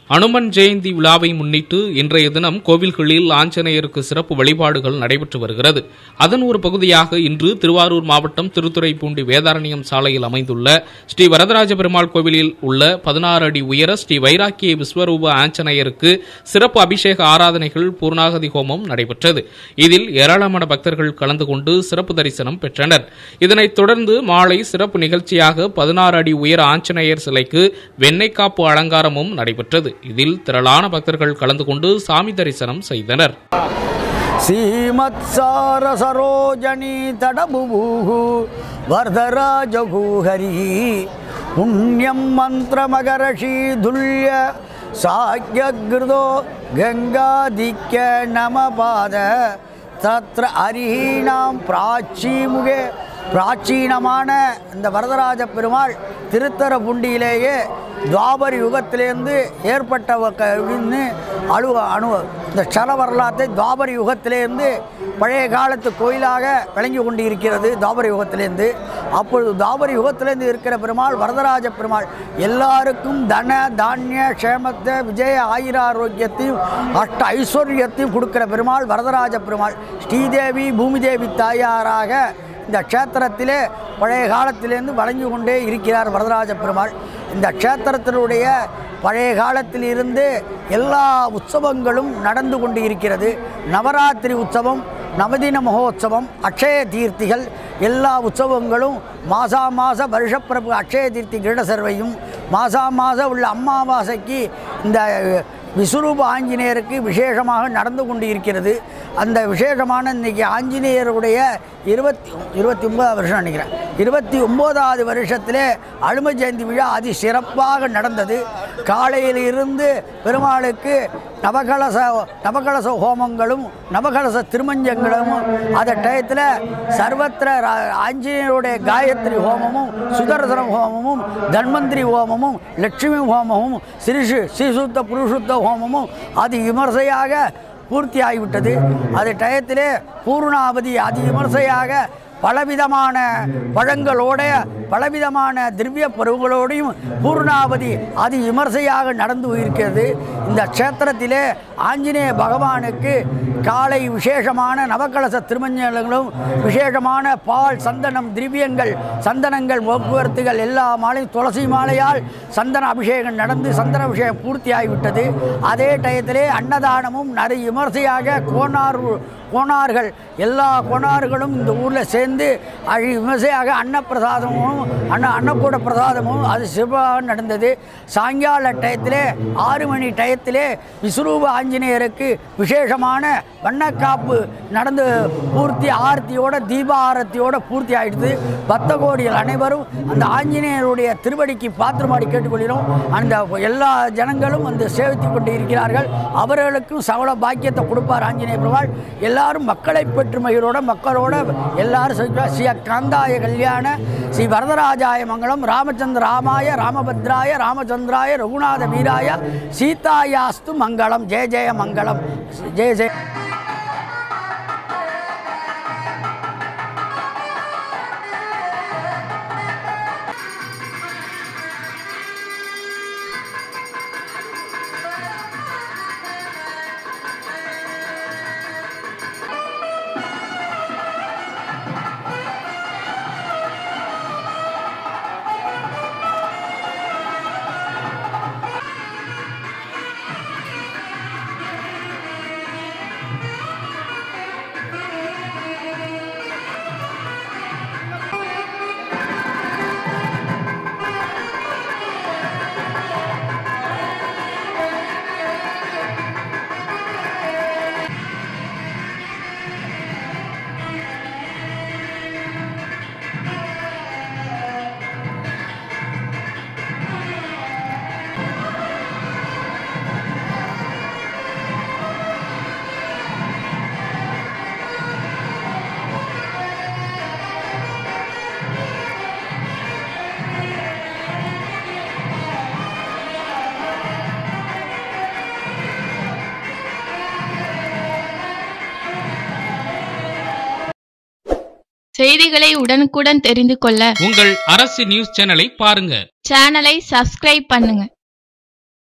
அனுமன் ஜெயந்தி விழாவை முன்னிட்டு இன்றைய தினம் கோவில்களில் ஆஞ்சநேயருக்கு சிறப்பு வழிபாடுகள் நடைபெற்று வருகிறது அதன் ஒரு பகுதியாக இன்று திருவாரூர் மாவட்டம் திருத்துறைப்பூண்டி வேதாரண்யம் சாலையில் அமைந்துள்ள ஸ்ரீ வரதராஜ பெருமாள் கோவிலில் உள்ள பதினாறு அடி உயர ஸ்ரீ வைராக்கிய விஸ்வரூப ஆஞ்சநேயருக்கு சிறப்பு அபிஷேக ஆராதனைகள் பூர்ணாகதி ஹோமம் நடைபெற்றது இதில் ஏராளமான பக்தர்கள் கலந்து கொண்டு சிறப்பு தரிசனம் பெற்றனர் இதனைத் தொடர்ந்து மாலை சிறப்பு நிகழ்ச்சியாக பதினாறு அடி உயர ஆஞ்சநேயர் சிலைக்கு வெண்ணெய் காப்பு அலங்காரமும் நடைபெற்றது இதில் திரளான பக்தர்கள் கலந்து கொண்டு சாமி தரிசனம் செய்தனர் శ్రీమత్సార సరోజనీ తడబుభూ వరదరాజభూహరి పుణ్యం మంత్రమగరషీధుల్య సాగ్యగృదో గంగాదిక్య నమపాద தத்ர அரிஹீனாம் பிராச்சீமுகே பிராச்சீனமான இந்த வரதராஜ பெருமாள் திருத்தரபுண்டியிலேயே துவாபர யுகத்திலேருந்து ஏற்பட்ட வ- க- இன்னு அணு அணு இந்த சல வரலாற்றை துவாபர யுகத்திலேருந்து பழைய காலத்து கோயிலாக விளங்கி கொண்டு இருக்கிறது துவாபர யுகத்திலேருந்து அப்பொழுது துவாபர யுகத்திலேருந்து இருக்கிற பெருமாள் வரதராஜ பெருமாள் எல்லாருக்கும் தன தானிய க்ஷேமத்தை விஜய ஆயுராரோக்கியத்தையும் அஷ்ட ஐஸ்வர்யத்தையும் கொடுக்கிற பெருமாள் வரதராஜ பெருமாள் ஸ்ரீதேவி பூமிதேவி தாயாராக இந்த க்ஷேத்திரத்திலே பழைய காலத்திலேருந்து வழங்கி கொண்டே இருக்கிறார் வரதராஜ பெருமாள் இந்த க்ஷேத்திரத்தினுடைய பழைய காலத்தில் இருந்து எல்லா உற்சவங்களும் நடந்து கொண்டு இருக்கிறது நவராத்திரி உற்சவம் நவதின மகோத்சவம் அக்ஷய தீர்த்திகள் எல்லா உற்சவங்களும் மாசா மாச வருஷப்பிரபு அக்ஷய தீர்த்தி கிரீட சர்வையும் மாசா மாசம் உள்ள அமாவாசைக்கு இந்த விஸ்வரூப ஆஞ்சநேயருக்கு விசேஷமாக நடந்து கொண்டு இருக்கிறது அந்த விசேஷமான இன்னைக்கு ஆஞ்சநேயருடைய இருபத்தி இருபத்தி ஒன்பதாவது வருஷம் நினைக்கிறேன் இருபத்தி ஒம்போதாவது வருஷத்திலே அழும ஜெயந்தி விழா அதி சிறப்பாக நடந்தது காலையில் இருந்து பெருமாளுக்கு நவகலச நவகலச ஹோமங்களும் நவகலச திருமஞ்சங்களும் அந்த டயத்தில் சர்வத்திர ரா- ஆஞ்சநேயருடைய காயத்ரி ஹோமமும் சுதர்சன ஹோமமும் தன்வந்திரி ஹோமமும் லட்சுமி ஹோமமும் ஸ்ரீசு ஸ்ரீசுத்த புருஷுத்த ஹோமமும் அது விமர்சையாக பூர்த்தி ஆகிவிட்டது அது டயத்திலே பூர்ணாவதி அதி விமர்சையாக பலவிதமான பழங்களோட பலவிதமான திவ்ய பருவங்களோடையும் பூர்ணாவதி அதி விமர்சையாக நடந்து இருக்கிறது இந்த க்ஷேத்திரத்திலே ஆஞ்சநேய பகவானுக்கு காலை விசேஷமான நவக்கலச திருமஞ்சங்களும் விசேஷமான பால் சந்தனம் திரவியங்கள் சந்தனங்கள் போக்குவரத்துகள் எல்லா மாலையும் துளசி மாலையால் சந்தன அபிஷேகம் நடந்து சந்தன அபிஷேகம் பூர்த்தி ஆகிவிட்டது அதே டயத்திலே அன்னதானமும் நிறைய விமர்சையாக கோனார் கோனார்கள் எல்லா கோனார்களும் இந்த ஊரில் சேர்ந்து அழி விமர்சையாக அன்னப்பிரசாதமும் அன்ன அன்னக்கூட பிரசாதமும் அது சிறப்பாக நடந்தது சாயங்கால டயத்திலே ஆறு மணி டயத்திலே விஸ்வரூப ஆஞ்சநேயருக்கு விசேஷமான வண்ணக்காப்பு நடந்து பூர்த்தி ஆரத்தியோட தீப ஆரத்தியோட பூர்த்தி ஆயிடுது பக்த கோடிகள் அனைவரும் அந்த ஆஞ்சநேயருடைய திருவடிக்கு பாத்திரமாடி கேட்டுக்கொள்கிறோம் அந்த எல்லா ஜனங்களும் வந்து சேவித்து கொண்டு இருக்கிறார்கள் அவர்களுக்கும் சகல பாக்கியத்தை கொடுப்பார் ஆஞ்சநேய பெருமாள் எல்லாரும் மக்களை பெற்று மகிழோட மக்களோட எல்லாரும் சொல்லுவார், ஸ்ரீ காந்தாய கல்யாண ஸ்ரீ வரதராஜாய மங்களம் ராமச்சந்திர ராமாய ராமபத்ராய ராமச்சந்திராய ரகுநாத வீராய சீதாயாஸ்து மங்களம் ஜெய ஜெய மங்களம் ஜெய ஜெய செய்திகளை உடனுக்குடன் தெரிந்து கொள்ள உங்கள் அரசு நியூஸ் சேனலை பாருங்க சேனலை சப்ஸ்கிரைப் பண்ணுங்க